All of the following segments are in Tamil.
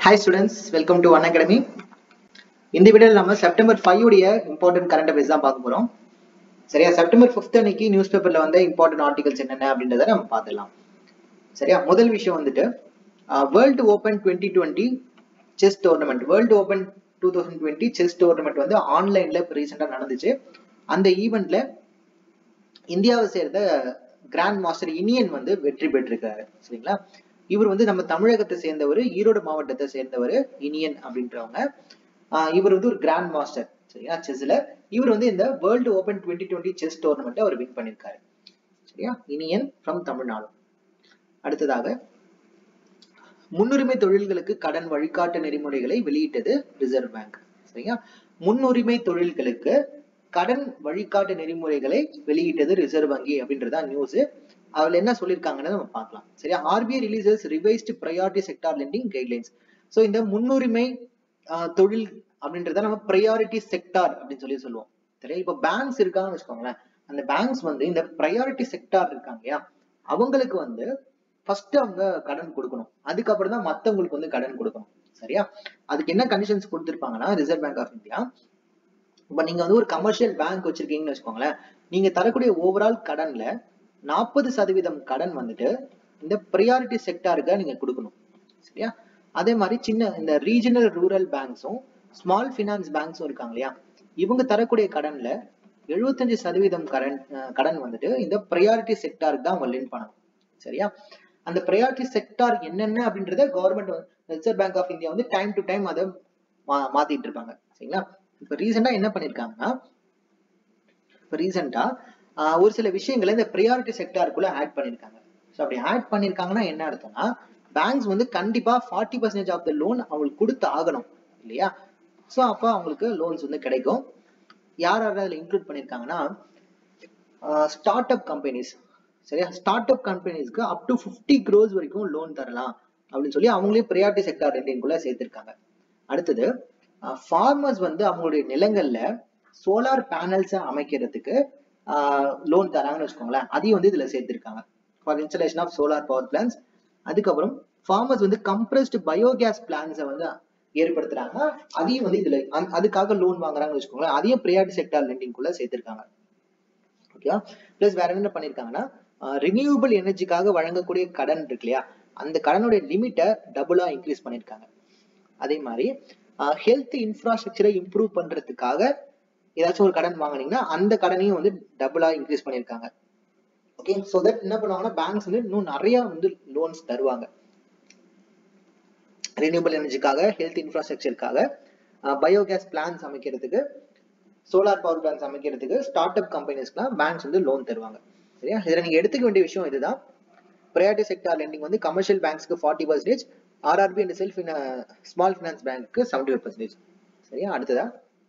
Hi students welcome to one academy இந்த வீடியோவில் நம்ம செப்டம்பர் ஃபைவ் உடைய இம்பார்ட்டன்ட் கரண்ட் அஃபேர்ஸ் தான் பார்க்க போகிறோம் சரியா செப்டம்பர் ஃபிஃப்த் அன்னைக்கு நியூஸ் பேப்பரில் வந்த இம்பார்ட்டன்ட் ஆர்டிகல்ஸ் என்னென்ன அப்படின்றத நம்ம பார்த்துடலாம் சரியா முதல் விஷயம் வந்துட்டு world open twenty twenty chess tournament world open two thousand twenty chess tournament வந்து ஆன்லைனில் இப்போ ரீசெண்டாக நடந்துச்சு அந்த ஈவெண்ட்ல இந்தியாவை சேர்ந்த கிராண்ட் மாஸ்டர் இனியன் வந்து வெற்றி பெற்றிருக்காரு சரிங்களா இவர் வந்து நம்ம தமிழகத்தை சேர்ந்தவர் ஈரோடு மாவட்டத்தை சேர்ந்தவர் இனியன் அப்படின்றவங்க ஆஹ் இவர் வந்து ஒரு கிராண்ட் மாஸ்டர் சரியா செஸ்ல இவர் வந்து இந்த world open twenty twenty chess tournament அவர் வின் பண்ணியிருக்காரு சரியா இனியன் ஃப்ரம் தமிழ்நாடு அடுத்ததாக முன்னுரிமை தொழில்களுக்கு கடன் வழிகாட்டு நெறிமுறைகளை வெளியிட்டது ரிசர்வ் பேங்க் சரியா முன்னுரிமை தொழில்களுக்கு கடன் வழிகாட்டு நெறிமுறைகளை வெளியிட்டது ரிசர்வ் வங்கி அப்படின்றதா நியூஸ் அதுல என்ன சொல்லியிருக்காங்கன்னு நம்ம பார்க்கலாம் சரியா RBI releases revised priority sector lending guidelines so இந்த முன்னுரிமை தொழில் அப்படின்றத நம்ம ப்ரையாரிட்டி செக்டார் அப்படின்னு சொல்லி சொல்லுவோம் சரியா இப்போ பேங்க்ஸ் இருக்காங்கன்னு வச்சுக்கோங்களேன் அந்த பேங்க்ஸ் வந்து இந்த ப்ரையாரிட்டி செக்டார் இருக்காங்க இல்லையா அவங்களுக்கு வந்து ஃபர்ஸ்ட் அவங்க கடன் கொடுக்கணும் அதுக்கப்புறம் தான் மத்தவங்களுக்கு வந்து கடன் கொடுக்கணும் சரியா அதுக்கு என்ன கண்டிஷன்ஸ் கொடுத்துருப்பாங்கன்னா ரிசர்வ் பேங்க் ஆஃப் இந்தியா இப்போ நீங்க வந்து ஒரு கமர்ஷியல் பேங்க் வச்சிருக்கீங்கன்னு வச்சுக்கோங்களேன் நீங்க தரக்கூடிய ஓவரால் கடன்ல நாற்பது சதவீதம் கடன் வந்துட்டு இந்த ப்ரியாரிட்டி செக்டாருக்கு நீங்க கொடுக்கணும் சரியா அதே மாதிரி சின்ன இந்த ரீஜனல் ரூரல் பேங்க்ஸும் ஸ்மால் ஃபினான்ஸ் பேங்க்ஸும் இருக்காங்க இல்லையா இவங்க தரக்கூடிய கடன்ல எழுபத்தஞ்சு சதவீதம் கடன் கடன் வந்துட்டு இந்த ப்ரையாரிட்டி செக்டாருக்கு தான் அவங்க லென் பண்ணணும் சரியா அந்த ப்ரையாரிட்டி செக்டார் என்னென்ன அப்படின்றத government Reserve Bank of India வந்து டைம் டு டைம் அதை மா மாத்திட்டு இருப்பாங்க சரிங்களா இப்போ ரீசெண்டா என்ன பண்ணிருக்காங்கன்னா இப்போ ரீசெண்டா ஒரு சில விஷயங்களை இந்த ப்ரியாரிட்டி செக்டாருக்குள்ள ஆட் பண்ணிருக்காங்க ஸோ அப்படி ஆட் பண்ணிருக்காங்கன்னா என்ன அர்த்தம்னா பேங்க்ஸ் வந்து கண்டிப்பா forty percentage of the loan அவங்களுக்கு கொடுத்து ஆகணும் இல்லையா ஸோ அப்போ அவங்களுக்கு லோன்ஸ் வந்து கிடைக்கும் யார் யார் அதில் இன்க்ளூட் பண்ணியிருக்காங்கன்னா ஸ்டார்ட் அப் கம்பெனிஸ் சரியா ஸ்டார்ட் அப் கம்பெனிஸ்க்கு அப் டு ஃபிஃப்டி க்ரோஸ் வரைக்கும் லோன் தரலாம் அப்படின்னு சொல்லி அவங்களே ப்ரியாரிட்டி செக்டார் ரெண்டிங்குள்ள சேர்த்திருக்காங்க அடுத்தது ஃபார்மர்ஸ் வந்து அவங்களுடைய நிலங்கள்ல சோலார் பேனல்ஸை அமைக்கிறதுக்கு லோன் தராங்கன்னு வச்சுக்கோங்களேன் அதையும் வந்து இதுல சேர்த்திருக்காங்க for installation of solar power plants அதுக்கப்புறம் ஃபார்மர்ஸ் வந்து கம்ப்ரஸ்டு பயோகேஸ் பிளான்ஸை வந்து ஏற்படுத்துறாங்க அதையும் வந்து இதுல அதுக்காக லோன் வாங்குறாங்கன்னு வச்சுக்கோங்களேன் அதையும் ப்ரியாரிட்டி செக்டார் லெண்டிங்குள்ள சேர்த்திருக்காங்க ஓகேவா பிளஸ் வேற என்ன பண்ணிருக்காங்கன்னா ரினியூவபிள் எனர்ஜிக்காக வழங்கக்கூடிய கடன் இருக்கு இல்லையா அந்த கடனுடைய லிமிட்டை டபுளா இன்க்ரீஸ் பண்ணிருக்காங்க அதே மாதிரி ஹெல்த் இன்ஃப்ராஸ்ட்ரக்சரை இம்ப்ரூவ் பண்றதுக்காக ஏதாச்சும் ஒரு கடன் வாங்கினீங்கன்னா அந்த கடனையும் வந்து டபுளா இன்க்ரீஸ் பண்ணிருக்காங்க ஓகே ஸோ தட் என்ன பண்ணுவாங்கன்னா பேங்க்ஸ் வந்து இன்னும் நிறைய வந்து லோன்ஸ் தருவாங்க ரினியூபிள் எனர்ஜிக்காக ஹெல்த் இன்ஃப்ராஸ்ட்ரக்சருக்காக பயோகேஸ் பிளான்ஸ் அமைக்கிறதுக்கு சோலார் பவர் பிளான்ஸ் அமைக்கிறதுக்கு ஸ்டார்ட் அப் கம்பெனிஸ்க்குலாம் பேங்க்ஸ் வந்து லோன் தருவாங்க சரியா இதில் நீங்க எடுத்துக்க வேண்டிய விஷயம் இதுதான் ப்ரையாரிட்டி செக்டார் லெண்டிங் வந்து கமர்ஷியல் பேங்க்ஸ்க்கு forty percentage RRB and self small finance பேங்க்கு செவன்டி ஃபைவ் பர்சன்டேஜ் சரியா அடுத்ததா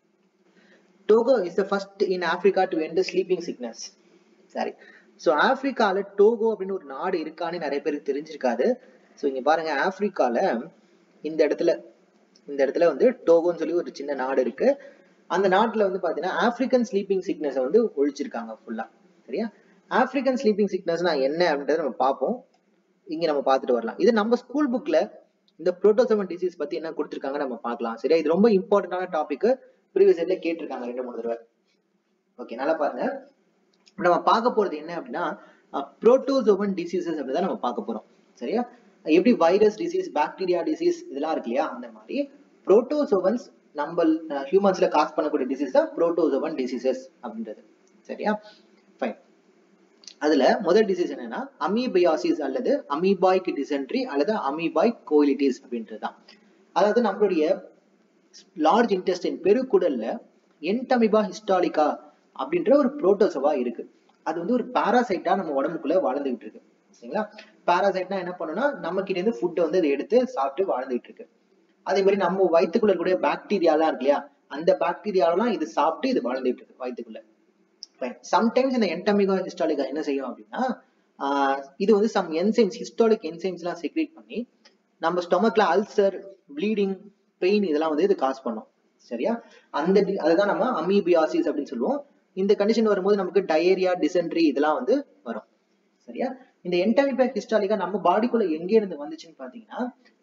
Togo is the first in Africa to end sleeping sickness சரி ஸோ ஆப்பிரிக்கால டோகோ அப்படின்னு ஒரு நாடு இருக்கான்னு நிறைய பேருக்கு தெரிஞ்சிருக்காது ஸோ இங்க பாருங்க ஆப்பிரிக்கால இந்த இடத்துல இந்த இடத்துல வந்து டோகோன்னு சொல்லி ஒரு சின்ன நாடு இருக்கு அந்த நாட்டுல வந்து பாத்தீங்கன்னா ஆப்பிரிக்கன் ஸ்லீப்பிங் சிக்னஸை வந்து ஒழிச்சிருக்காங்க ஃபுல்லா சரியா ஆப்பிரிக்கன் ஸ்லீப்பிங் சிக்னஸ்னா என்ன அப்படின்றத நம்ம பார்ப்போம் இங்க நம்ம பார்த்துட்டு வரலாம் இது நம்ம ஸ்கூல் புக்ல இந்த புரோட்டோசோமன் டிசீஸ் பத்தி என்ன கொடுத்துருக்காங்க நம்ம பார்க்கலாம் சரியா இது ரொம்ப இம்பார்ட்டன்டான டாபிக் ப்ரீவியஸ் இயர்ல கேட்டிருக்காங்க ரெண்டு மூணு தடவை ஓகே நல்லா பாருங்க நம்ம பார்க்க போறது என்ன அப்படின்னா புரோட்டோசோமன் டிசீசஸ் அப்படிதான் நம்ம பார்க்க போறோம் சரியா எப்படி வைரஸ் டிசீஸ் பாக்டீரியா டிசீஸ் இதெல்லாம் இருக்கு இல்லையா அந்த மாதிரி புரோட்டோசோவன்ஸ் நம்ம ஹியூமன்ஸ்ல காஸ் பண்ணக்கூடிய டிசீஸ் தான் புரோட்டோசோவன் டிசீசஸ் அப்படின்றது சரியா ஃபைன் அதுல முதல் டிசீஸ் என்னன்னா அமீபயாசிஸ் அல்லது அமீபாய்க் டிசென்ட்ரி அல்லது அமீபாய்க் கோயிலிட்டிஸ் அப்படின்றது தான் அதாவது நம்மளுடைய லார்ஜ் இன்டெஸ்டின் பெருக்குடல்ல என்டமிபா ஹிஸ்டாலிகா அப்படின்ற ஒரு புரோட்டோசோவா இருக்கு அது வந்து ஒரு பாராசைட்டா நம்ம உடம்புக்குள்ள வாழ்ந்துகிட்டு இருக்கு சரிங்களா பாராசைட்னா என்ன பண்ணுன்னா நம்ம கிட்ட இருந்து ஃபுட்டை வந்து அதை எடுத்து சாப்பிட்டு வாழ்ந்துகிட்டு இருக்கு அதே மாதிரி நம்ம வயிற்றுக்குள்ள இருக்கக்கூடிய பாக்டீரியாலாம் இருக்கு இல்லையா அந்த பாக்டீரியாலாம் இது சாப்பிட்டு இது வாழ்ந்துட்டு இருக்கு வயிற்றுக்குள்ள சம்டைம்ஸ் இந்த என்டமிகா ஹிஸ்டாலிகா என்ன செய்யும் அப்படின்னா இது வந்து சம் என்சைம்ஸ் ஹிஸ்டாலிக் என்சைம்ஸ் எல்லாம் செக்ரேட் பண்ணி நம்ம ஸ்டொமக்ல அல்சர் ப்ளீடிங் பெயின் இதெல்லாம் வந்து இது காஸ் பண்ணும் சரியா அந்த அதுதான் நம்ம அமீபியாசிஸ் அப்படின்னு சொல்லுவோம் இந்த கண்டிஷன் வரும்போது நமக்கு டயேரியா டிசென்ட்ரி இதெல்லாம் வந்து வரும் சரியா இந்த என்டமிபேக் ஹிஸ்டாலிகா நம்ம பாடிக்குள்ள எங்க இருந்து வந்துச்சுன்னு பாத்தீங்கன்னா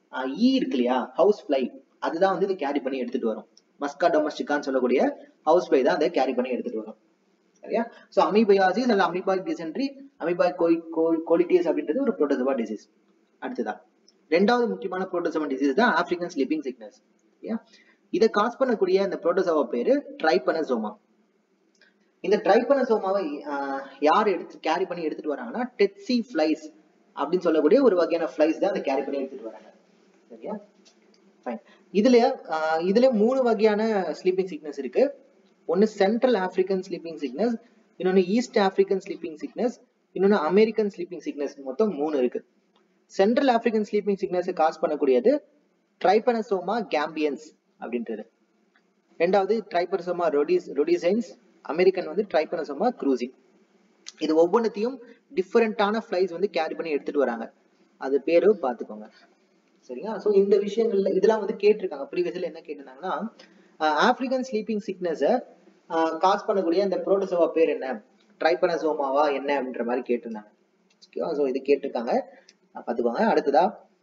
ஈ இருக்கு இல்லையா ஹவுஸ் ஃப்ளை அதுதான் வந்து இதை கேரி பண்ணி எடுத்துட்டு வரும் மஸ்கா டொமஸ்டிகான்னு சொல்லக்கூடிய ஹவுஸ் ஃப்ளை தான் அதை கேரி பண்ணி எடுத்துட்டு வரும் சரியா ஸோ அமிபயாசிஸ் அல்ல அமிபாய்க் டிசென்ட்ரி அமிபாய்க் கோய் கோலிட்டியஸ் அப்படின்றது ஒரு புரோட்டோசோவா டிசீஸ் அடுத்ததா ரெண்டாவது முக்கியமான புரோட்டோசோவா டிசீஸ் தான் ஆப்பிரிக்கன் ஸ்லீப்பிங் சிக்னஸ் சரியா இதை காஸ் பண்ணக்கூடிய இந்த புரோட்டோசோவா பேரு ட்ரைபனசோமா இந்த ட்ரைபனசோமாவை யார் எடுத்து கேரி பண்ணி எடுத்துட்டு வராங்கன்னா டெட்சி ஃபிளைஸ் அப்படின்னு சொல்லக்கூடிய ஒரு வகையான ஃபிளைஸ் தான் அதை கேரி பண்ணி எடுத்துட்டு வராங்க சரியா ஃபைன் இதுல இதுல மூணு வகையான ஸ்லீப்பிங் சிக்னஸ் இருக்கு ஒன்னு சென்ட்ரல் ஆப்பிரிக்கன் ஸ்லீப்பிங் சிக்னஸ் இன்னொன்னு ஈஸ்ட் ஆப்பிரிக்கன் ஸ்லீப்பிங் சிக்னஸ் இன்னொன்னு அமெரிக்கன் ஸ்லீப்பிங் சிக்னஸ் மொத்தம் மூணு இருக்கு central African sleeping sickness cause பண்ணக்கூடியது ட்ரைபனசோமா கேம்பியன்ஸ் அப்படின்றது ரெண்டாவது ட்ரைபனசோமா ரொடிஸ் ரொடிசைன்ஸ் அமெரிக்கன் வந்து ட்ரைபனசோமா க்ரூசிங் இது ஒவ்வொன்றத்தையும் டிஃபரெண்டான ஃபிளைஸ் வந்து கேரி பண்ணி எடுத்துட்டு வராங்க அது பேரும் பார்த்துக்கோங்க சரிங்களா ஸோ இந்த விஷயங்கள்ல இதெல்லாம் வந்து கேட்டிருக்காங்க ப்ரீவியஸ்ல என்ன கேட்டிருந்தாங்கன்னா ஆப்பிரிக்கன் ஸ்லீப்பிங் சிக்னஸை காஸ் பண்ணக்கூடிய அந்த புரோட்டோசோவா பேர் என்ன ட்ரைபனசோமாவா என்ன அப்படின்ற மாதிரி கேட்டிருந்தாங்க ஓகேவா ஸோ இது கேட்டிருக்காங்க பார்த்துக்கோங்க அடுத்ததா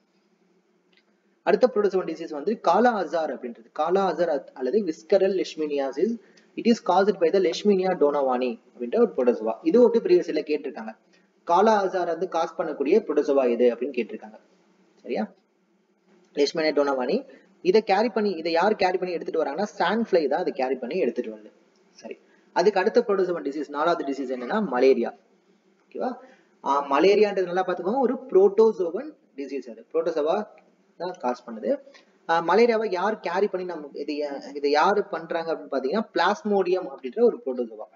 அடுத்த புரோட்டோசோவா டிசீஸ் வந்து காலா அசார் அப்படின்றது காலா அசார் அல்லது visceral leishmaniasis it is caused by the leishmania donovani அப்படின்ற ஒரு புரோட்டோசோவா இது வந்து ப்ரீவியஸ்ல கேட்டிருக்காங்க காலா அசார் வந்து காஸ் பண்ணக்கூடிய புரோட்டோசோவா எது அப்படின்னு கேட்டிருக்காங்க சரியா லெஷ்மினியா டோனோவானி இதை கேரி பண்ணி இதை யார் கேரி பண்ணி எடுத்துட்டு வராங்கன்னா சாண்ட் ஃபிளை தான் அதை கேரி பண்ணி எடுத்துட்டு வருது சரி அதுக்கு அடுத்த புரோட்டோசோவா டிசீஸ் நாலாவது டிசீஸ் என்னன்னா மலேரியா ஓகேவா மலேரியான்றது நல்லா பார்த்துக்கோங்க ஒரு புரோட்டோசோவன் டிசீஸ் அது புரோட்டோசோவா தான் காஸ் பண்ணுது மலேரியாவை யார் கேரி பண்ணி நம்ம இது இதை யாரு பண்றாங்க அப்படின்னு பாத்தீங்கன்னா பிளாஸ்மோடியம் அப்படின்ற ஒரு புரோட்டோசோவா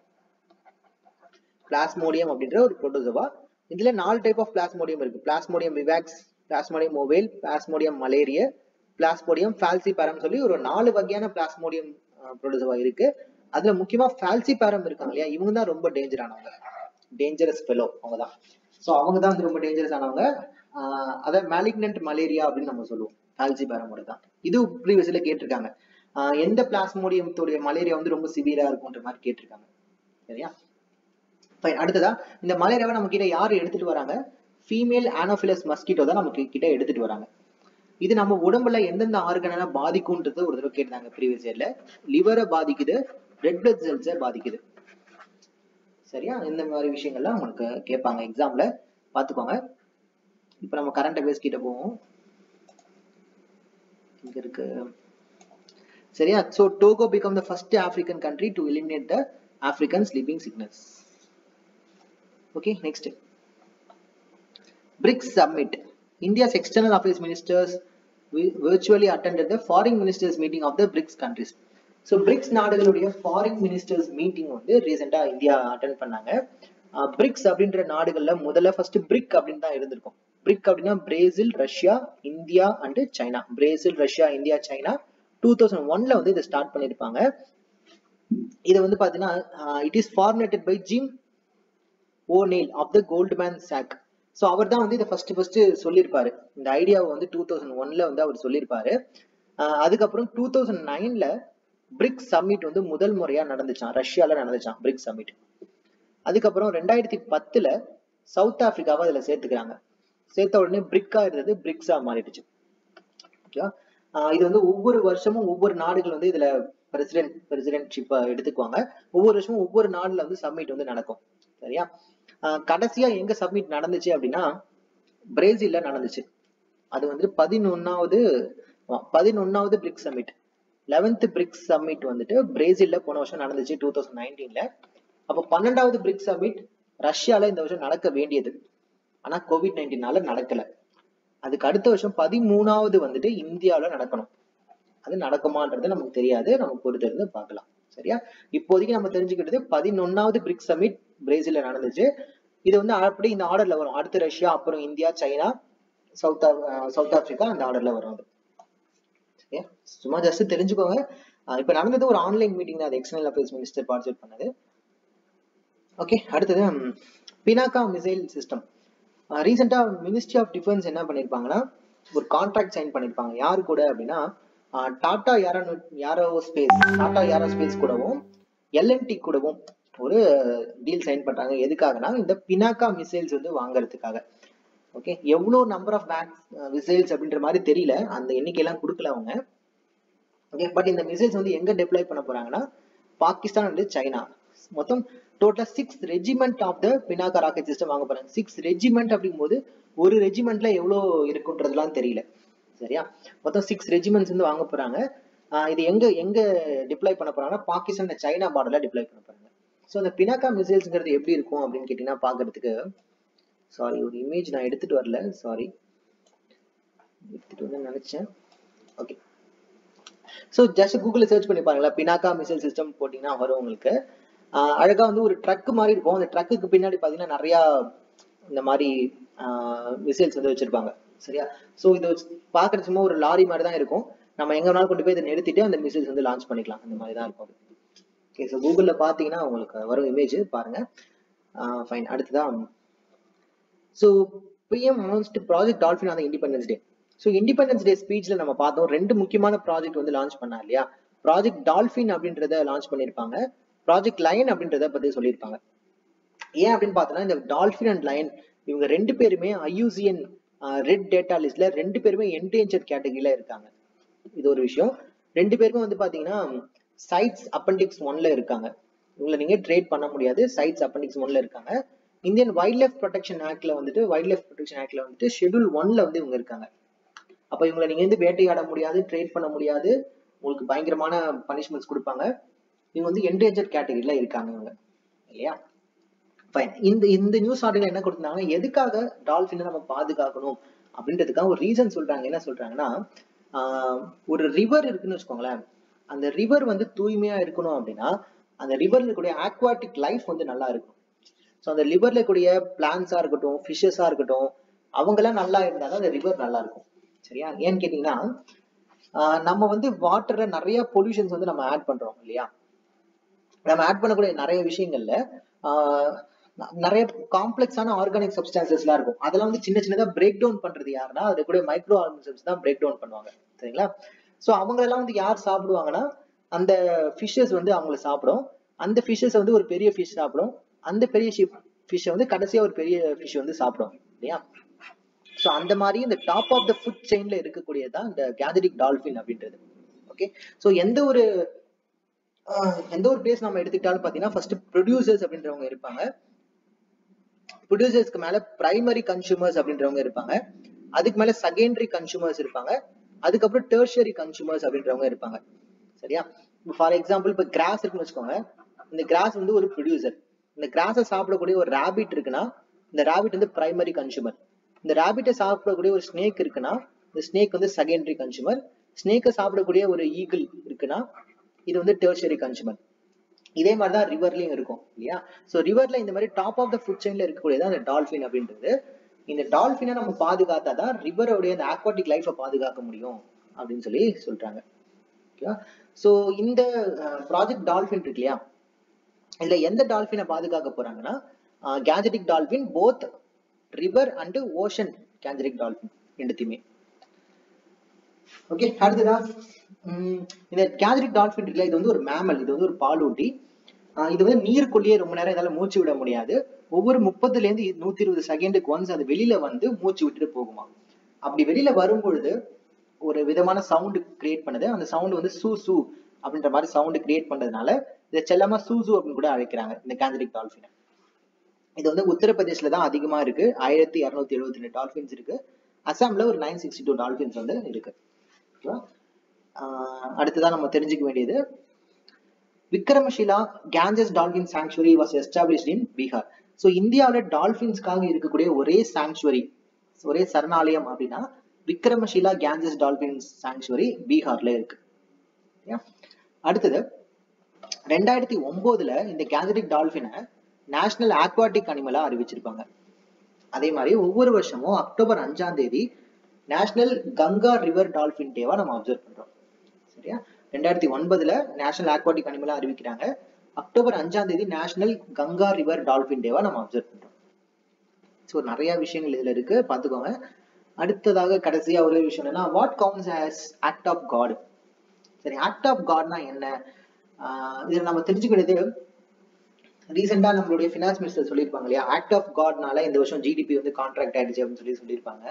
பிளாஸ்மோடியம் அப்படின்ற ஒரு புரோட்டோசோவா இதுல நாலு டைப் ஆஃப் பிளாஸ்மோடியம் இருக்கு பிளாஸ்மோடியம் விவாக்ஸ் பிளாஸ்மோடியம் மொபைல் பிளாஸ்மோடியம் மலேரிய பிளாஸ்மோடியம் ஃபால்சிபாரம் சொல்லி ஒரு நாலு வகையான பிளாஸ்மோடியம் புரோட்டோசோவா இருக்கு அதுல முக்கியமா ஃபால்சிபாரம் இருக்காங்க இல்லையா இவங்க தான் ரொம்ப டேஞ்சர் ஆனவங்க டேஞ்சரஸ் ஃபெலோ அவங்க தான் ஸோ அவங்க தான் வந்து ரொம்ப டேஞ்சரஸ் ஆனவங்க அதை மேலிக்னன்ட் மலேரியா அப்படின்னு நம்ம சொல்லுவோம் ஆல்ஜிபாரமோட தான் இது ப்ரீவியஸ்ல கேட்டிருக்காங்க எந்த பிளாஸ்மோடியத்தோடைய மலேரியா வந்து ரொம்ப சிவியரா இருக்கும்ன்ற மாதிரி கேட்டிருக்காங்க சரியா ஃபைன் அடுத்ததா இந்த மலேரியாவை நம்ம கிட்ட யார் எடுத்துட்டு வராங்க ஃபீமேல் ஆனோஃபிலஸ் மஸ்கிட்டோ தான் நமக்கு கிட்ட எடுத்துட்டு வராங்க இது நம்ம உடம்புல எந்தெந்த ஆர்கனெல்லாம் பாதிக்கும்ன்றது ஒரு தடவை கேட்டிருந்தாங்க ப்ரீவியஸ் இயர்ல லிவரை பாதிக்குது ரெட் பிளட் செல்ஸை பாதிக்குது சரியா இந்த மாதிரி விஷயங்கள்லாம் உங்களுக்கு கேட்பாங்க எக்ஸாம்ல பார்த்துக்கோங்க இப்போ நம்ம கரண்ட் அஃபேர்ஸ் கிட்ட போவோம் இங்க இருக்கு சரியா so Togo become the first African country to eliminate the African sleeping sickness okay next BRICS summit India's external affairs ministers virtually attended the foreign ministers meeting of the BRICS countries so BRICS நாடுகளுடைய ஃபாரின் மினிஸ்டர்ஸ் மீட்டிங் வந்து ரீசெண்டா இந்தியா அட்டன் பண்ணாங்க பிரிக்ஸ் அப்படின்ற நாடுகள்ல முதல்ல ஃபர்ஸ்ட் பிரிக் அப்படின்னு தான் இருந்திருக்கும் பிரிக் அப்படின்னா Brazil Russia India and China Brazil Russia India China two thousand ஒன்ல வந்து இதை ஸ்டார்ட் பண்ணிருப்பாங்க இது வந்து பாத்தீங்கன்னா it is formulated by Jim O Neill of the Goldman Sachs so அவர் தான் வந்து இதை ஃபர்ஸ்ட் ஃபர்ஸ்ட் சொல்லியிருப்பாரு இந்த ஐடியாவை வந்து டூ தௌசண்ட் ஒன்ல வந்து அவர் சொல்லியிருப்பாரு அதுக்கப்புறம் டூ தௌசண்ட் நைன்ல பிரிக்ஸ் சம்மிட் வந்து முதல் முறையா நடந்துச்சான் ரஷ்யால நடந்துச்சான் பிரிக்ஸ் சம்மிட் அதுக்கப்புறம் ரெண்டாயிரத்தி பத்துல சவுத் ஆப்பிரிக்காவை அதுல சேர்த்துக்கிறாங்க சேர்த்த உடனே பிரிக்கா இருந்தது பிரிக்ஸா மாறிடுச்சு ஓகேவா இது வந்து ஒவ்வொரு வருஷமும் ஒவ்வொரு நாடுகள் வந்து இதுல பிரசிடென்ட் பிரசிடென்ட்ஷிப் எடுத்துக்குவாங்க ஒவ்வொரு வருஷமும் ஒவ்வொரு நாடுல வந்து சம்மிட் வந்து நடக்கும் சரியா கடைசியா எங்க சப்மிட் நடந்துச்சு அப்படின்னா பிரேசில்ல நடந்துச்சு அது வந்து பதினொன்னாவது பதினொன்னாவது BRICS summit eleventh BRICS summit வந்துட்டு பிரேசில்ல போன வருஷம் நடந்துச்சு டூ தௌசண்ட் நைன்டீன்ல அப்போ பன்னெண்டாவது பிரிக்ஸ் சம்மிட் ரஷ்யால இந்த வருஷம் நடக்க வேண்டியது ஆனா கோவிட் நைன்டீனால நடக்கல அதுக்கு அடுத்த வருஷம் பதிமூணாவது வந்துட்டு இந்தியாவில நடக்கணும் அது நடக்குமான்றது நமக்கு தெரியாது நம்ம பொறுத்திருந்து பார்க்கலாம் சரியா இப்போதைக்கு நம்ம தெரிஞ்சுக்கிட்டது பதினொன்னாவது பிரிக்ஸ் சமிட் பிரேசில்ல நடந்துச்சு இது வந்து அப்படி இந்த ஆர்டர்ல வரும் அடுத்து ரஷ்யா அப்புறம் India China south south Africa அந்த ஆர்டர்ல வரும் அது சரியா சும்மா ஜஸ்ட் தெரிஞ்சுக்கோங்க இப்ப நடந்தது ஒரு ஆன்லைன் மீட்டிங் தான் அது எக்ஸ்டர்னல் அஃபேர்ஸ் மினிஸ்டர் பார்ட்டிசிபேட் பண்ணது ஓகே அடுத்தது பினாக்கா மிசைல் சிஸ்டம் ரீசெண்டா மினிஸ்ட்ரி ஆஃப் டிஃபென்ஸ் என்ன பண்ணிருப்பாங்கன்னா ஒரு கான்ட்ராக்ட் சைன் பண்ணிருப்பாங்க யாரு கூட அப்படின்னா டாடா யாரோ யாரோ ஸ்பேஸ் டாடா யாரோ ஸ்பேஸ் கூடவும் எல்என்டி கூடவும் ஒரு டீல் சைன் பண்றாங்க எதுக்காகனா இந்த பினாக்கா மிசைல்ஸ் வந்து வாங்குறதுக்காக ஓகே எவ்வளோ நம்பர் ஆஃப் பேக் மிசைல்ஸ் அப்படின்ற மாதிரி தெரியல அந்த எண்ணிக்கையெல்லாம் கொடுக்கல அவங்க ஓகே பட் இந்த மிசைல்ஸ் வந்து எங்க டெப்ளாய் பண்ண போறாங்கன்னா பாகிஸ்தான் அண்ட் சைனா மொத்தம் டோட்டலா six regiment of the Pinaka rocket system வாங்க போறாங்க சிக்ஸ் ரெஜிமெண்ட் அப்படிங்கும்போது ஒரு ரெஜிமெண்ட்ல எவ்வளோ இருக்குன்றதுலாம் தெரியல சரியா மொத்தம் சிக்ஸ் ரெஜிமெண்ட்ஸ் வந்து வாங்க போறாங்க ஆஹ் இது எங்க எங்க டிப்ளாய் பண்ண போறாங்கன்னா பாகிஸ்தான் and சைனா பார்டர்ல டிப்ளாய் பண்ண போறாங்க ஸோ அந்த பினாக்கா மிசைல்ஸ்ங்கிறது எப்படி இருக்கும் அப்படின்னு கேட்டீங்கன்னா பாக்குறதுக்கு சாரி ஒரு இமேஜ் நான் எடுத்துட்டு வரல சாரி எடுத்துட்டு வந்து நினைச்சேன் ஓகே ஸோ ஜஸ்ட் கூகுளில் சர்ச் பண்ணி பாருங்களேன் பினாக்கா மிசைல் சிஸ்டம் போட்டிங்கன்னா வரும் உங்களுக்கு ஆஹ் அழகா வந்து ஒரு ட்ரக் மாதிரி இருக்கும் அந்த ட்ரக்குக்கு பின்னாடி பார்த்தீங்கன்னா நிறைய இந்த மாதிரி மிசைல்ஸ் வந்து வச்சிருப்பாங்க சரியா ஸோ இது பார்க்கறது சும்மா ஒரு லாரி மாதிரி தான் இருக்கும் நம்ம எங்க வேணாலும் கொண்டு போய் இதை நிறுத்திட்டு அந்த மிசைல்ஸ் வந்து லான்ச் பண்ணிக்கலாம் அந்த மாதிரி தான் இருக்கும் ஓகே ஸோ கூகுளில் பார்த்தீங்கன்னா உங்களுக்கு வரும் இமேஜ் பாருங்க ஃபைன் அடுத்ததான் so PM announced project dolphin on independence day so independence day ஸ்பீச்ல நம்ம பார்த்தோம் ரெண்டு முக்கியமான ப்ராஜெக்ட் வந்து லான்ச் பண்ணா இல்லையா ப்ராஜெக்ட் டால்ஃபின் அப்படின்றத லான்ச் பண்ணியிருப்பாங்க ப்ராஜெக்ட் லைன் அப்படின்றத பத்தி சொல்லியிருப்பாங்க ஏன் அப்படின்னு பார்த்தோன்னா இந்த டால்ஃபின் அண்ட் லைன் இவங்க ரெண்டு பேருமே ஐயூசிஎன் ரெட் டேட்டா லிஸ்ட்ல ரெண்டு பேருமே என்டேஞ்சர் கேட்டகரியில இருக்காங்க இது ஒரு விஷயம் ரெண்டு பேருமே வந்து பாத்தீங்கன்னா சைட்ஸ் அப்பண்டிக்ஸ் ஒன்ல இருக்காங்க இவங்களை நீங்க ட்ரேட் பண்ண முடியாது சைட்ஸ் அப்பண்டிக்ஸ் ஒன்ல இருக்காங்க இந்தியன் வைல்ட் லைஃப் ப்ரொடெக்ஷன் ஆக்ட்ல வந்துட்டு வைல்ட் லைஃப் ப்ரொடெக்ஷன் ஆக்ட்ல வந்துட்டு ஷெட்யூல் ஒன்ல வந்து இவங்க இருக்காங்க அப்ப இவங்களை நீங்க வந்து வேட்டையாட முடியாது ட்ரேட் பண்ண முடியாது உங்களுக்கு பயங்கரமான பனிஷ்மெண்ட்ஸ் கொடுப்பாங்க இவங்க வந்து என்டேஞ்சர் கேட்டகரியில இருக்காங்க இவங்க இல்லையா ஃபைன் இந்த இந்த நியூஸ் ஆர்டிகல் என்ன கொடுத்தாங்கன்னா எதுக்காக டால்ஃபினை நம்ம பாதுகாக்கணும் அப்படின்றதுக்காக ஒரு ரீசன் சொல்றாங்க என்ன சொல்றாங்கன்னா ஆஹ் ஒரு ரிவர் இருக்குன்னு வச்சுக்கோங்களேன் அந்த ரிவர் வந்து தூய்மையா இருக்கணும் அப்படின்னா அந்த ரிவர்ல இருக்கக்கூடிய ஆக்வாட்டிக் லைஃப் வந்து நல்லா இருக்கும் ஸோ அந்த ரிவர்ல இருக்கக்கூடிய பிளான்ஸா இருக்கட்டும் ஃபிஷஸா இருக்கட்டும் அவங்கெல்லாம் நல்லா இருந்தாதான் அந்த ரிவர் நல்லா இருக்கும் சரியா ஏன்னு கேட்டீங்கன்னா ஆஹ் நம்ம வந்து வாட்டர்ல நிறைய பொல்யூஷன்ஸ் வந்து நம்ம ஆட் பண்றோம் இல்லையா நம்ம ஆட் பண்ணக்கூடிய நிறைய விஷயங்கள்ல ஆஹ் ந- நிறைய காம்ப்ளெக்ஸான ஆர்கானிக் சப்ஸ்டான்சஸ்லாம் இருக்கும் அதெல்லாம் வந்து சின்ன சின்னதா பிரேக் டவுன் பண்றது யாருன்னா அது கூட மைக்ரோ ஆர்கனிசம்ஸ் தான் பிரேக் டவுன் பண்ணுவாங்க சரிங்களா ஸோ அவங்களெல்லாம் வந்து யார் சாப்பிடுவாங்கன்னா அந்த ஃபிஷ்ஷஸ் வந்து அவங்கள சாப்பிடும் அந்த ஃபிஷ்ஷஸ் வந்து ஒரு பெரிய ஃபிஷ் சாப்பிடும் அந்த பெரிய ஃபிஷ்ஷை வந்து கடைசியா ஒரு பெரிய ஃபிஷ் வந்து சாப்பிடும் இல்லையா ஸோ அந்த மாதிரி இந்த டாப் ஆஃப் த ஃபுட் செயின்ல இருக்கக்கூடியதான் இந்த கேதரிக் டால்ஃபின் அப்படின்றது ஓகே ஸோ எந்த ஒரு ஆஹ் எந்த ஒரு பிளேஸ் நம்ம எடுத்துக்கிட்டாலும் பார்த்தீங்கன்னா ஃபர்ஸ்ட் ப்ரொடியூசர்ஸ் அப்படின்றவங்க இருப்பாங்க ப்ரொடியூசர்ஸ்க்கு மேல பிரைமரி கன்சூமர்ஸ் அப்படின்றவங்க இருப்பாங்க அதுக்கு மேல செகண்டரி கன்சூமர்ஸ் இருப்பாங்க அதுக்கப்புறம் டெர்ஷரி கன்சூமர்ஸ் அப்படின்றவங்க இருப்பாங்க சரியா ஃபார் எக்ஸாம்பிள் இப்போ கிராஸ் இருக்குன்னு வச்சுக்கோங்க இந்த கிராஸ் வந்து ஒரு ப்ரொடியூசர் இந்த கிராஸை சாப்பிடக்கூடிய ஒரு ரேபிட் இருக்குன்னா இந்த ரேபிட் வந்து பிரைமரி கன்சூமர் இந்த ரேபிட்டை சாப்பிடக்கூடிய ஒரு ஸ்னேக் இருக்குன்னா இந்த ஸ்னேக் வந்து செகண்டரி கன்சூமர் ஸ்னேக்கை சாப்பிடக்கூடிய ஒரு ஈகிள் இருக்குன்னா இது வந்து டெர்ஷரி கன்சூமர் இதே மாதிரி தான் ரிவர்லயும் இருக்கும் இல்லையா ஸோ ரிவர்ல இந்த மாதிரி டாப் ஆஃப் த ஃபுட் செயின்ல இருக்கக்கூடியது அந்த டால்ஃபின் அப்படின்றது இந்த டால்ஃபினை நம்ம பாதுகாத்தா தான் ரிவரோடைய அந்த ஆக்வாட்டிக் லைஃபை பாதுகாக்க முடியும் அப்படின்னு சொல்லி சொல்றாங்க ஓகேவா ஸோ இந்த ப்ராஜெக்ட் டால்ஃபின் இருக்கு இல்லையா இதுல எந்த டால்ஃபினை பாதுகாக்க போறாங்கன்னா Gangetic dolphin both river and ocean Gangetic dolphin ரெண்டுத்தையுமே ஓகே அடுத்ததா உம் இந்த கேஜரிக் டால்ஃபின் இருக்குல்ல இது வந்து ஒரு மேமல் இது வந்து ஒரு பாலூட்டி ஆஹ் இது வந்து நீருக்குள்ளேயே ரொம்ப நேரம் இதால மூச்சு விட முடியாது ஒவ்வொரு முப்பதுல இருந்து நூத்தி இருபது செகண்டுக்கு ஒன்ஸ் அது வெளியில வந்து மூச்சு விட்டுட்டு போகுமா அப்படி வெளியில வரும் பொழுது ஒரு விதமான சவுண்ட் கிரியேட் பண்ணுது அந்த சவுண்ட் வந்து சூ சூ அப்படின்ற மாதிரி சவுண்ட் கிரியேட் பண்றதுனால இதை செல்லமா சூசு அப்படின்னு கூட அழைக்கிறாங்க இந்த கேஜரிக் டால்ஃபினை இது வந்து உத்தரப்பிரதேஷ்ல தான் அதிகமா இருக்கு ஆயிரத்தி இருநூத்தி எழுபத்தி ரெண்டு டால்ஃபின்ஸ் இருக்கு அசாம்ல ஒரு நைன் சிக்ஸ்டி டூ டால்ஃபின்ஸ் வந்து இருக்கு ஓகேவா ஆஹ் அடுத்ததான் நம்ம தெரிஞ்சுக்க வேண்டியது Vikramshila Ganges dolphin sanctuary was established in Bihar so இந்தியாவில் டால்பின்ஸ்க்காக இருக்கக்கூடிய ஒரே சாங்சுவரி ஒரே சரணாலயம் அப்படின்னா விக்ரமஷிலா கேஞ்சஸ் டால்பின் சாங்சுவரி பீகார்ல இருக்கு சரியா? அடுத்தது ரெண்டாயிரத்தி ஒன்பதுல இந்த கேஞ்சரிக் டால்பினை நேஷனல் ஆக்வாட்டிக் அனிமலா அறிவிச்சிருப்பாங்க அதே மாதிரி ஒவ்வொரு வருஷமும் அக்டோபர் அஞ்சாம் தேதி நேஷனல் கங்கா ரிவர் டால்பின் டேவா நம்ம அப்சர்வ் பண்றோம் சரியா ரெண்டாயிரத்தி ஒன்பதுல நேஷனல் ஆக்வாட்டிக் அனிமலா அறிவிக்கிறாங்க அக்டோபர் அஞ்சாம் தேதி நேஷனல் கங்கா ரிவர் டால்பின் டேவா நம்ம அப்சர்வ் பண்றோம் ஸோ நிறைய விஷயங்கள் இதுல இருக்கு பார்த்துக்கோங்க அடுத்ததாக கடைசியா ஒரே விஷயம் என்னன்னா what counts as act of god சரி ஆக்ட் ஆஃப் காட்னா என்ன ஆஹ் இதுல நம்ம தெரிஞ்சுக்க வேண்டியது ரீசெண்டா நம்மளுடைய ஃபினான்ஸ் மினிஸ்டர் சொல்லியிருப்பாங்க இல்லையா ஆக்ட் ஆஃப் காட்னால இந்த வருஷம் ஜிடிபி வந்து கான்ட்ராக்ட் ஆயிடுச்சு அப்படின்னு சொல்லி சொல்லியிருப்பாங்க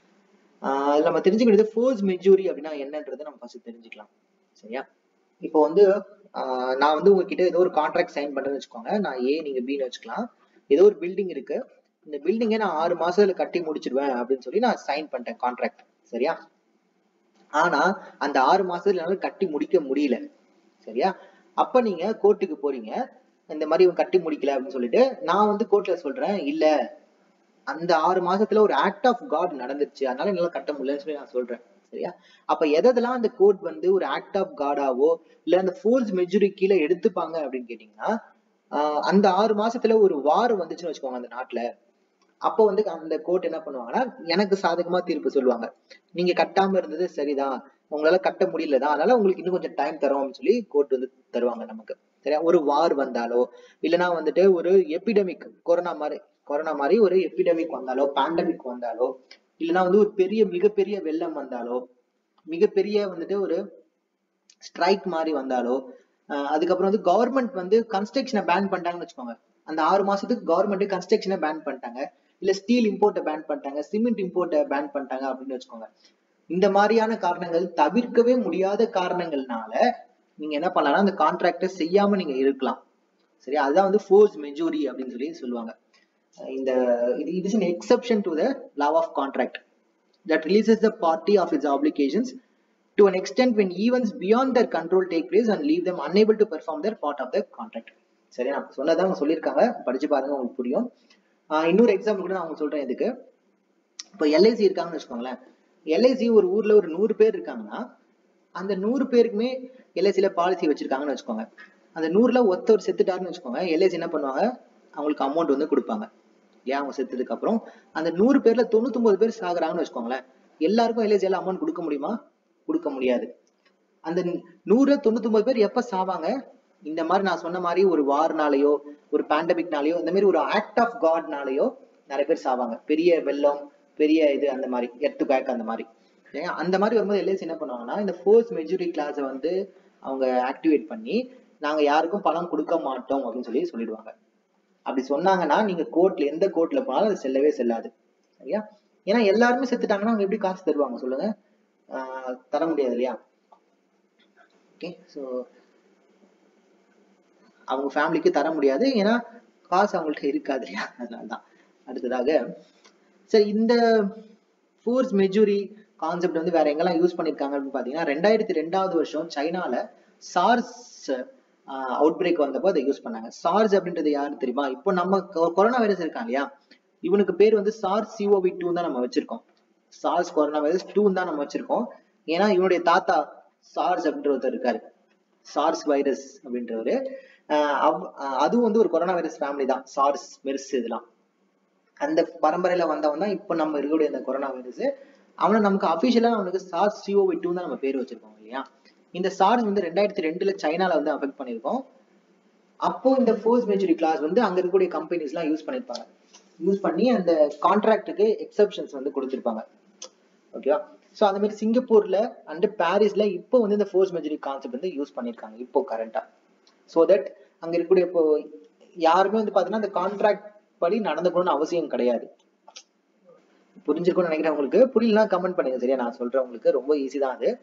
ஆஹ் அதுல நம்ம தெரிஞ்சுக்கிறது ஃபோர்ஸ் மெஜூரி அப்படின்னா என்னன்றதை நம்ம ஃபர்ஸ்ட் தெரிஞ்சுக்கலாம் சரியா இப்போ வந்து ஆஹ் நான் வந்து உங்ககிட்ட ஏதோ ஒரு கான்ட்ராக்ட் சைன் பண்றேன்னு வச்சுக்கோங்க நான் ஏ நீங்க பின்னு வச்சுக்கலாம் ஏதோ ஒரு பில்டிங் இருக்கு இந்த பில்டிங்கை நான் ஆறு மாசத்துல கட்டி முடிச்சிடுவேன் அப்படின்னு சொல்லி நான் சைன் பண்ணிட்டேன் கான்ட்ராக்ட் சரியா ஆனா அந்த ஆறு மாசத்துல என்னால கட்டி முடிக்க முடியல சரியா அப்ப நீங்க கோர்ட்டுக்கு போறீங்க இந்த மாதிரி இவன் கட்டி முடிக்கல அப்படின்னு சொல்லிட்டு நான் வந்து கோர்ட்ல சொல்றேன் இல்ல அந்த ஆறு மாசத்துல ஒரு ஆக்ட் ஆஃப் காட் நடந்துருச்சு அதனால என்னால கட்ட முடியலன்னு சொல்லி நான் சொல்றேன் சரியா அப்ப எதெல்லாம் அந்த கோர்ட் வந்து ஒரு ஆக்ட் ஆஃப் காடாவோ இல்ல அந்த ஃபோர்ஸ் மெஜூரி கீழே எடுத்துப்பாங்க அப்படின்னு கேட்டீங்கன்னா ஆஹ் அந்த ஆறு மாசத்துல ஒரு வார் வந்துச்சுன்னு வச்சுக்கோங்க அந்த நாட்டுல அப்போ வந்து அந்த கோர்ட் என்ன பண்ணுவாங்கன்னா எனக்கு சாதகமா தீர்ப்பு சொல்லுவாங்க நீங்க கட்டாம இருந்தது சரிதான் உங்களால கட்ட முடியலதான் அதனால உங்களுக்கு இன்னும் கொஞ்சம் டைம் தரோம் அப்படின்னு சொல்லி கோர்ட் வந்து தருவாங்க நமக்கு சரியா ஒரு வார் வந்தாலோ இல்லைன்னா வந்துட்டு ஒரு எபிடமிக் கொரோனா மாதிரி கொரோனா மாதிரி ஒரு எபிடமிக் வந்தாலோ பேண்டமிக் வந்தாலோ இல்லைன்னா வந்து ஒரு பெரிய மிகப்பெரிய வெள்ளம் வந்தாலோ மிகப்பெரிய வந்துட்டு ஒரு ஸ்ட்ரைக் மாதிரி வந்தாலோ அஹ் அதுக்கப்புறம் வந்து கவர்மெண்ட் வந்து கன்ஸ்ட்ரக்ஷனை பேன் பண்ணிட்டாங்கன்னு வச்சுக்கோங்க அந்த ஆறு மாசத்துக்கு கவர்மெண்ட் கன்ஸ்ட்ரக்ஷனை பேன் பண்ணிட்டாங்க இல்ல ஸ்டீல் இம்போர்ட்டை பேன் பண்ணிட்டாங்க சிமெண்ட் இம்போர்ட்டை பேன் பண்ணிட்டாங்க அப்படின்னு வச்சுக்கோங்க இந்த மாதிரியான காரணங்கள் தவிர்க்கவே முடியாத காரணங்கள்னால நீங்க என்ன பண்ணலாம்னா அந்த கான்ட்ராக்டை செய்யாம நீங்க இருக்கலாம் சரியா அதுதான் வந்து ஃபோர்ஸ் மெஜூரி அப்படின்னு சொல்லி சொல்லுவாங்க அஹ் இந்த இது it is an exception to the law of contract that releases the party of its obligations to an extent when events beyond their control take place and leave them unable to perform their part of the contract சரியா நான் சொன்னதை அவங்க சொல்லியிருக்காங்க படிச்சு பாருங்க உங்களுக்கு புரியும் ஆஹ் இன்னொரு எக்ஸாம்பிள் கூட நான் உங்களுக்கு சொல்றேன் இதுக்கு இப்போ எல்ஐசி இருக்காங்கன்னு வச்சுக்கோங்களேன் எல்ஐசி ஒரு ஊர்ல ஒரு நூறு பேர் இருக்காங்கன்னா அந்த நூறு பேருக்குமே எல்ஐசில பாலிசி வச்சிருக்காங்கன்னு வச்சுக்கோங்க அந்த நூறுல ஒருத்தர் செத்துட்டாருன்னு வச்சுக்கோங்க எல்ஐசி என்ன பண்ணுவாங்க அவங்களுக்கு அமௌண்ட் வந்து கொடுப்பாங்க ஏன் அவங்க செத்ததுக்கு அப்புறம் அந்த நூறு பேர்ல தொண்ணூத்தொன்பது பேர் சாகுறாங்கன்னு வச்சுக்கோங்களேன் எல்லாருக்கும் எல்ஐசில அமௌண்ட் கொடுக்க முடியுமா கொடுக்க முடியாது அந்த நூறுல தொண்ணூத்தொன்பது பேர் எப்ப சாவாங்க இந்த மாதிரி நான் சொன்ன மாதிரி ஒரு வார்னாலயோ ஒரு பேண்டமிக்னாலயோ இந்த மாதிரி ஒரு ஆக்ட் ஆஃப் காட்னாலயோ நிறைய பேர் சாவாங்க பெரிய வெள்ளம் பெரிய இது அந்த மாதிரி எர்த்து பேக் அந்த மாதிரி ஏங்க, அந்த மாதிரி வரும்போது எல்ஐசி என்ன பண்ணுவாங்கன்னா இந்த ஃபோர்ஸ் மெஜூரி கிளாஸை வந்து அவங்க ஆக்டிவேட் பண்ணி நாங்க யாருக்கும் பணம் கொடுக்க மாட்டோம் அப்படின்னு சொல்லி சொல்லிடுவாங்க அப்படி சொன்னாங்கன்னா நீங்க கோர்ட்ல எந்த கோர்ட்ல போனாலும் அது செல்லவே செல்லாது சரியா ஏன்னா எல்லாருமே செத்துட்டாங்கன்னா அவங்க எப்படி காசு தருவாங்க சொல்லுங்க ஆஹ் தர முடியாது இல்லையா ஓகே ஸோ அவங்க ஃபேமிலிக்கு தர முடியாது ஏன்னா காசு அவங்கள்ட்ட இருக்காது இல்லையா அதனாலதான் அடுத்ததாக சரி இந்த ஃபோர்ஸ் மெஜூரி கான்செப்ட் வந்து வேற எங்கெல்லாம் யூஸ் பண்ணிருக்காங்க அப்படின்னு பாத்தீங்கன்னா ரெண்டாயிரத்தி ரெண்டாவது வருஷம் சைனால சார்ஸ் அவுட் பிரேக் வந்தப்போ அதை யூஸ் பண்ணாங்க சார்ஸ் அப்படின்றது யாரு தெரியுமா இப்போ நம்ம கொரோனா வைரஸ் இருக்கான் இல்லையா இவனுக்கு பேர் வந்து சார்ஸ் சிஓவி டூ தான் நம்ம வச்சிருக்கோம் சார்ஸ் கொரோனா வைரஸ் டூ தான் நம்ம வச்சிருக்கோம் ஏன்னா இவனுடைய தாத்தா சார்ஸ் அப்படின்ற ஒருத்தர் இருக்காரு சார்ஸ் வைரஸ் அப்படின்றவரு ஆஹ் அவ்- ஆஹ் அதுவும் வந்து ஒரு கொரோனா வைரஸ் ஃபேமிலி தான் சார்ஸ் மெர்ஸ் இதெல்லாம் அந்த பரம்பரையில வந்தவன் தான் இப்போ நம்ம இருக்கக்கூடிய இந்த கொரோனா வைரஸ் அவனை நமக்கு அபிஷியலா அவனுக்கு சார்ஸ் சிஓவி டூ தான் நம்ம பேர் வச்சிருக்கோம் இல்லையா இந்த சார்ஸ் வந்து ரெண்டாயிரத்தி ரெண்டுல சைனால வந்து அஃபெக்ட் பண்ணியிருக்கோம் அப்போ இந்த ஃபோர்ஸ் மெஜூரி கிளாஸ் வந்து அங்க இருக்கக்கூடிய கம்பெனிஸ் எல்லாம் யூஸ் பண்ணிருப்பாங்க யூஸ் பண்ணி அந்த கான்ட்ராக்டுக்கு எக்ஸப்ஷன்ஸ் வந்து கொடுத்திருப்பாங்க ஓகேவா சோ அந்த மாதிரி சிங்கப்பூர்ல அண்ட் பாரிஸ்ல இப்போ வந்து இந்த ஃபோர்ஸ் மெஜூரி கான்செப்ட் வந்து யூஸ் பண்ணிருக்காங்க இப்போ கரண்டா சோ தட் அங்க இருக்கக்கூடிய இப்போ யாருமே வந்து பாத்தீங்கன்னா அந்த கான்ட்ராக்ட் படி நடந்துக்கணும்னு அவசியம் கிடையாது புரிஞ்சிருக்கும்னு நினைக்கிறேன் உங்களுக்கு புரியலனா கமெண்ட் பண்ணுங்க சரியா நான் சொல்றேன் உங்களுக்கு ரொம்ப ஈஸி தான் அது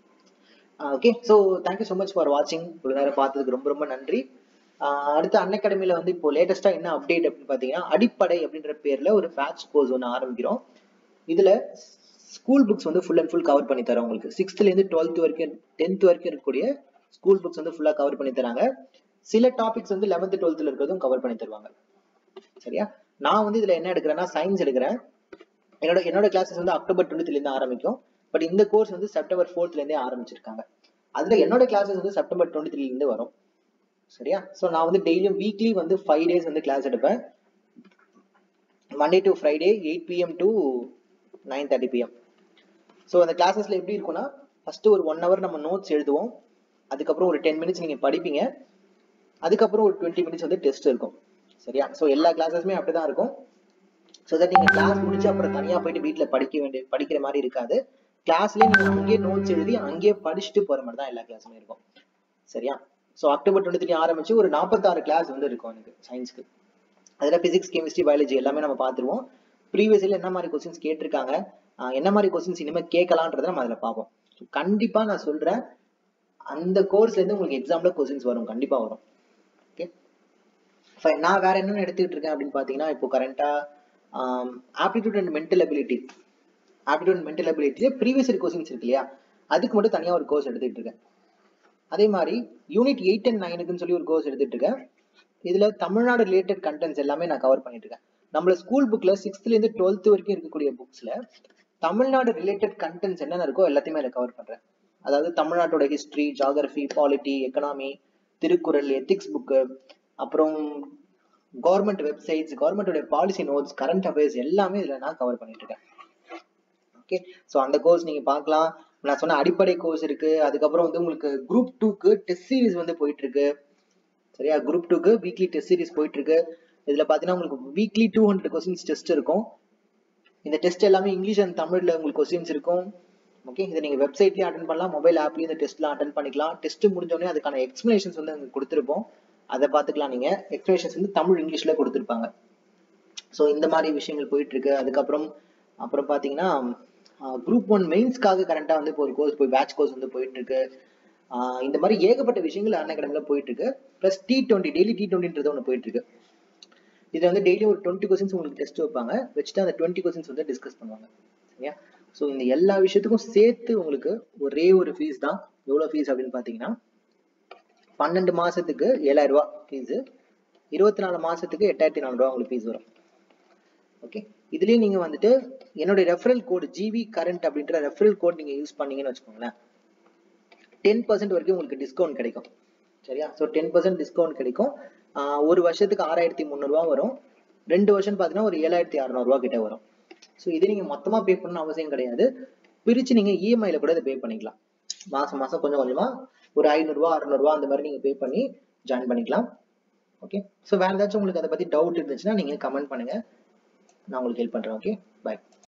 okay so thank you so much for வாட்சிங் இவ்வளோ நேரம் பார்த்ததுக்கு ரொம்ப ரொம்ப நன்றி ஆஹ் அடுத்து அன் அகாடமியில் வந்து இப்போ லேட்டஸ்ட்டாக என்ன அப்டேட் அப்படின்னு பார்த்தீங்கன்னா அடிப்படை அப்படின்ற பேரில் ஒரு பேட்ச் கோர்ஸ் ஒன்று ஆரம்பிக்கிறோம் இதில் ஸ்கூல் புக்ஸ் வந்து ஃபுல் அண்ட் ஃபுல் கவர் பண்ணி தரோம் உங்களுக்கு சிக்ஸ்த்லேருந்து டுவெல்த் வரைக்கும் டென்த் வரைக்கும் இருக்கக்கூடிய ஸ்கூல் புக்ஸ் வந்து ஃபுல்லாக கவர் பண்ணி தராங்க சில டாபிக்ஸ் வந்து லெவன்த் டுவெல்த்தில் இருக்கிறதும் கவர் பண்ணி தருவாங்க சரியா நான் வந்து இதில் என்ன எடுக்கிறேன்னா சயின்ஸ் எடுக்கிறேன் என்னோட என்னோட கிளாஸஸ் வந்து அக்டோபர் டுவெண்ட்ல இருந்து ஆரம்பிக்கும் பட் இந்த கோர்ஸ் வந்து செப்டம்பர் ஃபோர்த்ல இருந்தே ஆரம்பிச்சிருக்காங்க அதுல என்னோட கிளாஸஸ் வந்து செப்டம்பர் டுவெண்ட்டி த்ரீல இருந்து வரும் சரியா ஸோ நான் வந்து டெய்லியும் வீக்லி வந்து ஃபைவ் டேஸ் வந்து கிளாஸ் எடுப்பேன் Monday to Friday eight PM to nine thirty PM so அந்த கிளாஸஸ்ல எப்படி இருக்கும்னா ஃபர்ஸ்ட் ஒரு ஒன் ஹவர் நம்ம நோட்ஸ் எழுதுவோம் அதுக்கப்புறம் ஒரு டென் மினிட்ஸ் நீங்க படிப்பீங்க அதுக்கப்புறம் ஒரு டுவெண்ட்டி மினிட்ஸ் வந்து டெஸ்ட் இருக்கும் சரியா ஸோ எல்லா கிளாஸஸுமே அப்படிதான் இருக்கும் ஸோ தட் நீங்க கிளாஸ் முடிச்சு அப்புறம் தனியா போயிட்டு வீட்ல படிக்க வேண்டிய படிக்கிற மாதிரி இருக்காது கிளாஸ்லயே நீங்க அங்கேயே நோட்ஸ் எழுதி அங்கேயே படிச்சுட்டு போற மாதிரி தான் எல்லா கிளாஸுமே இருக்கும் சரியா ஸோ அக்டோபர் டுவெண்ட்டி த்ரீ ஆரம்பிச்சு ஒரு நாற்பத்தாறு கிளாஸ் வந்து இருக்கும் எனக்கு சயின்ஸ்க்கு அதில் பிசிக்ஸ் கெமிஸ்ட்ரி பயாலஜி எல்லாமே நம்ம பார்த்துருவோம் ப்ரீவியஸ் இயர்ல என்ன மாதிரி கொஸ்டின்ஸ் கேட்டிருக்காங்க ஆஹ் என்ன மாதிரி கொஸ்டின்ஸ் இனிமேல் கேட்கலான்றதை நம்ம அதில் பார்ப்போம் So, கண்டிப்பா நான் சொல்றேன் அந்த கோர்ஸ்ல இருந்து உங்களுக்கு எக்ஸாம்ல கொஸ்டின்ஸ் வரும் கண்டிப்பா வரும் ஓகே ஃபைன் நான் வேற என்னென்ன எடுத்துக்கிட்டு இருக்கேன் அப்படின்னு பார்த்தீங்கன்னா இப்போ கரண்டா aptitude and mental ability aptitude and mental அபிலிட்டியே ப்ரீவியஸ் இயர் கொஸ்டின்ஸ் இருக்கு இல்லையா அதுக்கு மட்டும் தனியாக ஒரு கோர்ஸ் எடுத்துக்கிட்டு இருக்கேன் அதே மாதிரி யூனிட் எயிட் அண்ட் நைனுக்குன்னு சொல்லி ஒரு கோர்ஸ் எடுத்துட்டு இருக்கேன் இதுல தமிழ்நாடு ரிலேட்டட் கண்டென்ட்ஸ் எல்லாமே நான் கவர் பண்ணிட்டு இருக்கேன் நம்மள ஸ்கூல் புக்ல சிக்ஸ்த்ல இருந்து டுவெல்த் வரைக்கும் இருக்கக்கூடிய புக்ஸ்ல தமிழ்நாடு ரிலேட்டட் கண்டென்ட்ஸ் என்னென்ன இருக்கோ எல்லாத்தையுமே அதில் கவர் பண்றேன் அதாவது தமிழ்நாட்டோட history geography polity economy Thirukkural ethics book அப்புறம் கவர்மெண்ட் வெப்சைட்ஸ் கவர்மெண்டோட பாலிசி நோட்ஸ் கரண்ட் அஃபேர்ஸ் எல்லாமே இதுல நான் கவர் பண்ணிட்டு இருக்கேன் ஓகே ஸோ அந்த கோர்ஸ் நீங்க பார்க்கலாம் நான் சொன்ன அடிப்படை கோர்ஸ் இருக்கு அதுக்கப்புறம் வந்து உங்களுக்கு குரூப் டூக்கு டெஸ்ட் சீரிஸ் வந்து போயிட்டு இருக்கு சரியா குரூப் டூக்கு வீக்லி டெஸ்ட் சீரிஸ் போயிட்டு இருக்கு இதுல பாத்தீங்கன்னா உங்களுக்கு weekly two hundred questions test இருக்கும் இந்த டெஸ்ட் எல்லாமே இங்கிலீஷ் அண்ட் தமிழ்ல உங்களுக்கு கொஸ்டின்ஸ் இருக்கும் ஓகே இதை நீங்க வெப்சைட்லயும் அட்டன் பண்ணலாம் மொபைல் ஆப்லயும் இந்த டெஸ்ட்லாம் அட்டன் பண்ணிக்கலாம் டெஸ்ட் முடிஞ்சோடனே அதுக்கான எக்ஸ்பிளேஷன்ஸ் வந்து அங்க கொடுத்துருப்போம் அதை பார்த்துக்கலாம் நீங்க எக்ஸ்பிளேஷன்ஸ் வந்து தமிழ் இங்கிலீஷ்ல கொடுத்துருப்பாங்க ஸோ இந்த மாதிரி விஷயங்கள் போயிட்டு இருக்கு அதுக்கப்புறம் அப்புறம் பாத்தீங்கன்னா குரூப் ஒன் மெயின்ஸ்க்காக கரண்டா வந்து இப்போ ஒரு கோர்ஸ் போய் பேட்ச் கோர்ஸ் வந்து போயிட்டு இருக்கு ஆஹ் இந்த மாதிரி ஏகப்பட்ட விஷயங்கள் அண்ணா அகாடமில போயிட்டு இருக்கு plus T twenty daily T டுவெண்ட்டின்றது ஒன்று போயிட்டு இருக்கு இது வந்து டெய்லி ஒரு டுவெண்ட்டி கொஸ்டின்ஸ் உங்களுக்கு டெஸ்ட் வைப்பாங்க வச்சுட்டு அந்த டுவெண்ட்டி கொஸ்டின்ஸ் வந்து டிஸ்கஸ் பண்ணுவாங்க சரியா ஸோ இந்த எல்லா விஷயத்துக்கும் சேர்த்து உங்களுக்கு ஒரே ஒரு ஃபீஸ் தான் எவ்வளோ ஃபீஸ் அப்படின்னு பார்த்தீங்கன்னா பன்னெண்டு மாசத்துக்கு ஏழாயிரம் ரூபா ஃபீஸு இருபத்தி நாலு மாசத்துக்கு எட்டாயிரத்தி நானூறு ரூபா உங்களுக்கு ஃபீஸ் வரும் ஓகே இதுலயும் நீங்க வந்துட்டு என்னுடைய ரெஃபரல் கோட் ஜிவி கரண்ட் அப்படின்ற ரெஃபரல் கோட் நீங்க யூஸ் பண்ணீங்கன்னு வச்சுக்கோங்களேன் டென் பர்சன்ட் வரைக்கும் உங்களுக்கு டிஸ்கவுண்ட் கிடைக்கும் சரியா ஸோ டென் பர்சன்ட் டிஸ்கவுண்ட் கிடைக்கும் ஆஹ் ஒரு வருஷத்துக்கு ஆறாயிரத்தி முந்நூறுவா வரும் ரெண்டு வருஷம் பார்த்தீங்கன்னா ஒரு ஏழாயிரத்தி அறநூறுவா கிட்ட வரும் ஸோ இது நீங்க மொத்தமா பே பண்ணணும் அவசியம் கிடையாது பிரிச்சு நீங்க இஎம்ஐல கூட இதை பே பண்ணிக்கலாம் மாசம் மாசம் கொஞ்சம் கொஞ்சமா ஒரு ஐநூறுரூவா அறநூறுவா அந்த மாதிரி நீங்க பே பண்ணி ஜாயின் பண்ணிக்கலாம் ஓகே ஸோ வேற ஏதாச்சும் உங்களுக்கு அதை பத்தி டவுட் இருந்துச்சுன்னா நீங்க கமெண்ட் பண்ணுங்க நான் உங்களுக்கு ஹெல்ப் பண்றேன் ஓகே பை